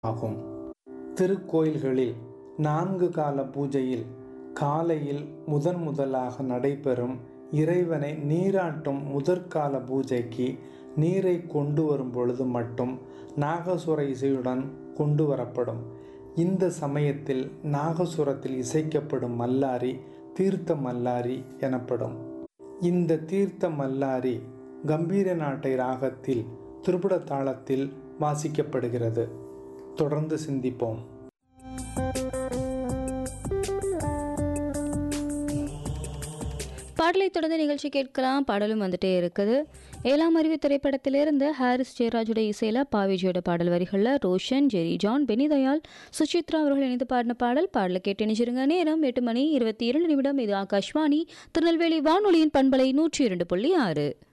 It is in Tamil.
ஆகும் திருக்கோயில்களில் நான்கு கால பூஜையில் காலையில் முதன் முதலாக நடைபெறும் இறைவனை நீராட்டும் முதற்கால பூஜைக்கு நீரை கொண்டு வரும் பொழுது மட்டும் நாகசுர இசையுடன் கொண்டு வரப்படும் இந்த சமயத்தில் நாகசுரத்தில் இசைக்கப்படும் மல்லாரி தீர்த்த மல்லாரி எனப்படும் இந்த தீர்த்த மல்லாரி கம்பீர நாட்டை ராகத்தில் திருபுட தாளத்தில் வாசிக்கப்படுகிறது தொடர்ந்து சிந்திப்போம் பாடலை தொடர்ந்து நிகழ்ச்சி கேட்கலாம் பாடலும் வந்துட்டே இருக்குது ஏழாம் அறிவு திரைப்படத்திலிருந்து ஹாரிஸ் ஜெயராஜுடைய இசையில் பாவிஜியோட பாடல் வரிகளில் ரோஷன் ஜெரி ஜான் பெனிதயால் சுசித்ரா அவர்கள் இணைந்து பாடின பாடல் பாடலை கேட்டு நினைச்சிருங்க நேரம் எட்டு மணி இருபத்தி இரண்டு நிமிடம் இது ஆகாஷ்வாணி திருநெல்வேலி வானொலியின் பண்பலை நூற்றி இரண்டு புள்ளி ஆறு